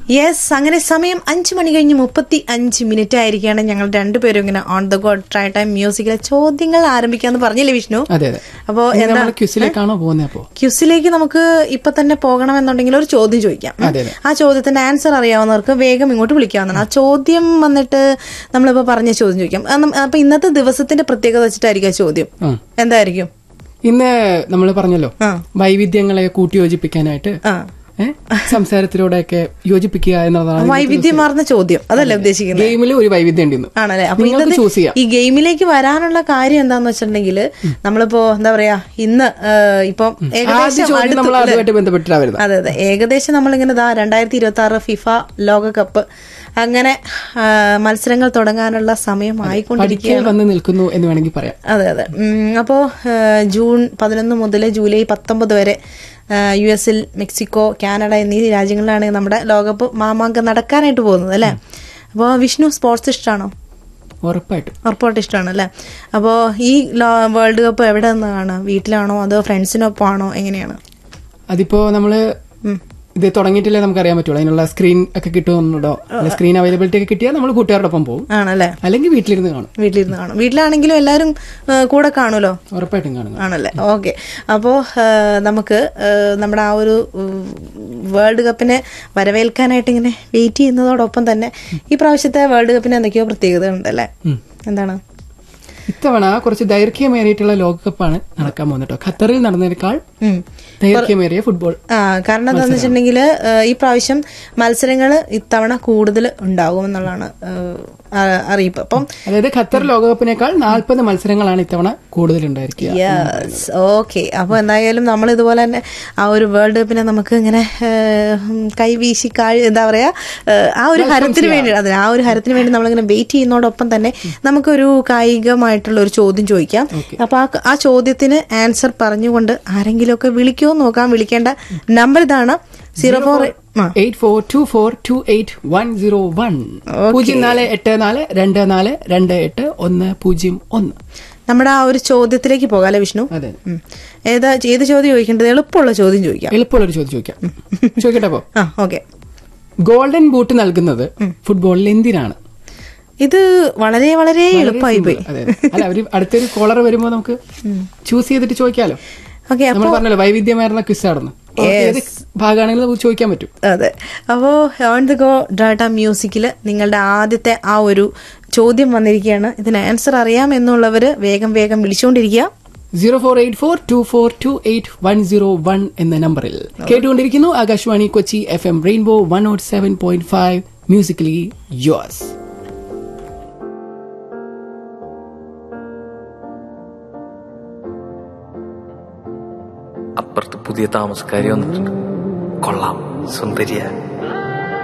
Yes അങ്ങനെ സമയം അഞ്ച് മണി കഴിഞ്ഞ് മുപ്പത്തി അഞ്ച് മിനിറ്റ് ആയിരിക്കുകയാണ് ഞങ്ങൾ രണ്ടുപേരും ഇങ്ങനെ on the god try time മ്യൂസിക്കിലെ ചോദ്യങ്ങൾ ആരംഭിക്കാന്ന് പറഞ്ഞില്ലേ വിഷ്ണു അതെ അതെ അപ്പോ ഇനി എന്താ നമ്മള് ക്വിസിലേക്കാണോ പോകുന്നത് അപ്പോ ക്യുസിലേക്ക് നമുക്ക് ഇപ്പൊ തന്നെ പോകണമെന്നുണ്ടെങ്കിൽ ഒരു ചോദ്യം ചോദിക്കാം ഉം. അതെ, അതെ. ആ ചോദ്യത്തിന്റെ ആൻസർ അറിയാവുന്നവർക്ക് വേഗം ഇങ്ങോട്ട് വിളിക്കാവുന്നതാണ് ആ ചോദ്യം വന്നിട്ട് നമ്മളിപ്പോ പറഞ്ഞ ചോദ്യം ചോദിക്കാം ആ, നം- അപ്പൊ ഇന്നത്തെ ദിവസത്തിന്റെ പ്രത്യേകത വെച്ചിട്ടായിരിക്കും ആ ചോദ്യം ഉം. എന്തായിരിക്കും ഇന്ന് നമ്മൾ പറഞ്ഞല്ലോ ആ. വൈവിധ്യങ്ങളെ കൂട്ടിയോജിപ്പിക്കാനായിട്ട് ആ ഏ, സംസാരത്തിലൂടെയൊക്കെ യോജിപ്പിക്കുക എന്നതാണ് വൈവിധ്യമാർന്ന ചോദ്യം അതല്ലേ ഉദ്ദേശിക്കുന്നത് ഗെയിമിൽ ഒരു വൈവിധ്യം ഉണ്ട് ഇന്ന്. ആണല്ലേ അപ്പൊ നിങ്ങൾക്ക് ഇന്നത്തെ ചൂസ് ചെയ്യാം ഈ ഗെയിമിലേക്ക് വരാനുള്ള കാര്യം എന്താന്ന് വെച്ചിട്ടുണ്ടെങ്കിൽ നമ്മളിപ്പോ എന്താ പറയാ ഇന്ന് ആ, ഇപ്പം ആദ്യ ഏകദേശം ചോദ്യം അടുത്ത് നമ്മൾ അതുമായിട്ട് ബന്ധപ്പെട്ടിട്ടാ വരുന്നത് അതെ അതെ ഏകദേശം നമ്മളിങ്ങനെ ദാ രണ്ടായിരത്തി ഇരുപത്തി ആറ് ഫിഫ ലോകകപ്പ് അങ്ങനെ ആ, മത്സരങ്ങൾ തുടങ്ങാനുള്ള സമയം ആയിക്കൊണ്ടിരിക്കുക പഠിക്കൽ വന്ന് നിൽക്കുന്നു എന്ന് വേണമെങ്കിൽ പറയാം അതെ അതെ ഉം, അപ്പോ ആ, ജൂൺ പതിനൊന്ന് മുതൽ ജൂലൈ പത്തൊമ്പത് വരെ ആ, യു എസിൽ മെക്സിക്കോ കാനഡ എന്നീ രാജ്യങ്ങളിലാണ് നമ്മുടെ ലോകകപ്പ് മാമാങ്കം നടക്കാനായിട്ട് പോകുന്നത് അല്ലേ അപ്പോൾ വിഷ്ണു സ്പോർട്സ് ഇഷ്ടമാണോ ഉറപ്പായിട്ടും ഉറപ്പായിട്ട് ഇഷ്ടമാണ് അല്ലേ അപ്പോൾ ഈ ലോ- വേൾഡ് കപ്പ് എവിടെ നിന്നാണ് വീട്ടിലാണോ അതോ ഫ്രണ്ട്സിനൊപ്പം ആണോ എങ്ങനെയാണ് അതിപ്പോ നമ്മള് ഇത് തുടങ്ങിയിട്ടില്ലേ നമുക്ക് അറിയാൻ പറ്റുള്ളൂ അതിനുള്ള സ്ക്രീൻ ഒക്കെ കിട്ടുന്നുണ്ടോ സ്ക്രീൻ അവൈലബിലിറ്റി ഒക്കെ കിട്ടിയാൽ നമ്മൾ കൂട്ടുകാരോടൊപ്പം പോകും ആണല്ലേ അല്ലെങ്കിൽ വീട്ടിലിരുന്ന് കാണും വീട്ടിലിരുന്ന് കാണും വീട്ടിലാണെങ്കിലും എല്ലാവരും ആ, കൂടെ കാണുമല്ലോ ഉറപ്പായിട്ടും കാണും ആണല്ലേ ഓക്കെ അപ്പോൾ നമുക്ക് ആ, നമ്മുടെ ആ ഒരു ഉം, വേൾഡ് കപ്പിനെ വരവേൽക്കാനായിട്ട് ഇങ്ങനെ വെയിറ്റ് ചെയ്യുന്നതോടൊപ്പം തന്നെ ഈ പ്രാവശ്യത്തെ വേൾഡ് കപ്പിന് എന്തൊക്കെയോ പ്രത്യേകത ഉണ്ടല്ലേ എന്താണ് ഇത്തവണ കുറച്ച് ദൈർഘ്യമേറിയിട്ടുള്ള ലോകകപ്പാണ് നടക്കാൻ പോകുന്നത് കേട്ടോ ഖത്തറിൽ നടന്നതിനേക്കാൾ ഉം. ദൈർഘ്യമേറിയ ഫുട്ബോൾ ആ കാരണം എന്താണെന്ന് വെച്ചിട്ടുണ്ടെങ്കിൽ ഈ പ്രാവശ്യം മത്സരങ്ങൾ ഇത്തവണ കൂടുതൽ ഉണ്ടാകും എന്നുള്ളതാണ് ആ, അറിയിപ്പ് അപ്പം അതായത് ഖത്തർ ലോകകപ്പിനേക്കാൾ നാൽപ്പത് മത്സരങ്ങളാണ് ഇത്തവണ കൂടുതൽ ഉണ്ടായിരിക്കുക യെസ് ഓക്കെ അപ്പോൾ എന്തായാലും നമ്മൾ ഇതുപോലെ തന്നെ ആ ഒരു വേൾഡ് കപ്പിനെ നമുക്ക് ഇങ്ങനെ കൈവീശി കാഴ് എന്താ പറയാ ഏഹ്, ആ ഒരു ഹരത്തിന് വേണ്ടി അതെ ആ ഒരു ഹരത്തിന് വേണ്ടി നമ്മളിങ്ങനെ വെയിറ്റ് ചെയ്യുന്നതോടൊപ്പം തന്നെ നമുക്കൊരു കായികമായിട്ടുള്ള ഒരു ചോദ്യം ചോദിക്കാം അപ്പൊ ആ ആ ചോദ്യത്തിന് ആൻസർ പറഞ്ഞുകൊണ്ട് ആരെങ്കിലുമൊക്കെ വിളിക്കുമോ നോക്കാം വിളിക്കേണ്ട നമ്പർ ഇതാണ് zero four eight four two four two eight one zero one പൂജ്യം നാല് എട്ട് നാല് രണ്ട് നാല് രണ്ട് എട്ട് ഒന്ന് പൂജ്യം ഒന്ന് നമ്മുടെ ആ ഒരു ചോദ്യത്തിലേക്ക് പോകാം അല്ലെ വിഷ്ണു അതെ ഉം. ഏതാ ഏത് ചോദ്യം ചോദിക്കേണ്ടത് എളുപ്പമുള്ള ചോദ്യം ചോദിക്കാം എളുപ്പമുള്ളൊരു ചോദ്യം ചോദിക്കാം ചോദിക്കട്ടെ അപ്പോ ആ ഓക്കെ ഗോൾഡൻ ബൂട്ട് നൽകുന്നത് ഫുട്ബോളിൽ എന്തിനാണ് ഇത് വളരെ വളരെ എളുപ്പമായി പോയി അതെ അതെ. അല്ല അവര് അടുത്തൊരു കോളർ വരുമ്പോ നമുക്ക് ചൂസ് ചെയ്തിട്ട് ചോദിക്കാലോ ഓക്കെ നമ്മൾ പറഞ്ഞല്ലോ വൈവിധ്യമായിരുന്ന ക്വിസ് ആണെന്ന് ഏത് ഭാഗമാണെങ്കിലും നമുക്ക് ചോദിക്കാൻ പറ്റും അതെ അപ്പോൾ ഓൺ ദ ഗോ ഡാറ്റ മ്യൂസിക്കിൽ നിങ്ങളുടെ ആദ്യത്തെ ആ ഒരു ചോദ്യം വന്നിരിക്കുകയാണ് ഇതിന് ആൻസർ അറിയാം എന്നുള്ളവർ വേഗം വേഗം വിളിച്ചുകൊണ്ടിരിക്കുക zero four eight four two four two eight one zero one എന്ന നമ്പറിൽ കേട്ടുകൊണ്ടിരിക്കുന്നു Akashvani Kochi F M rainbow one nought seven point five musically yours അപ്പുറത്ത് പുതിയ താമസക്കാരി വന്നിട്ടുണ്ട് കൊള്ളാം സുന്ദരിയ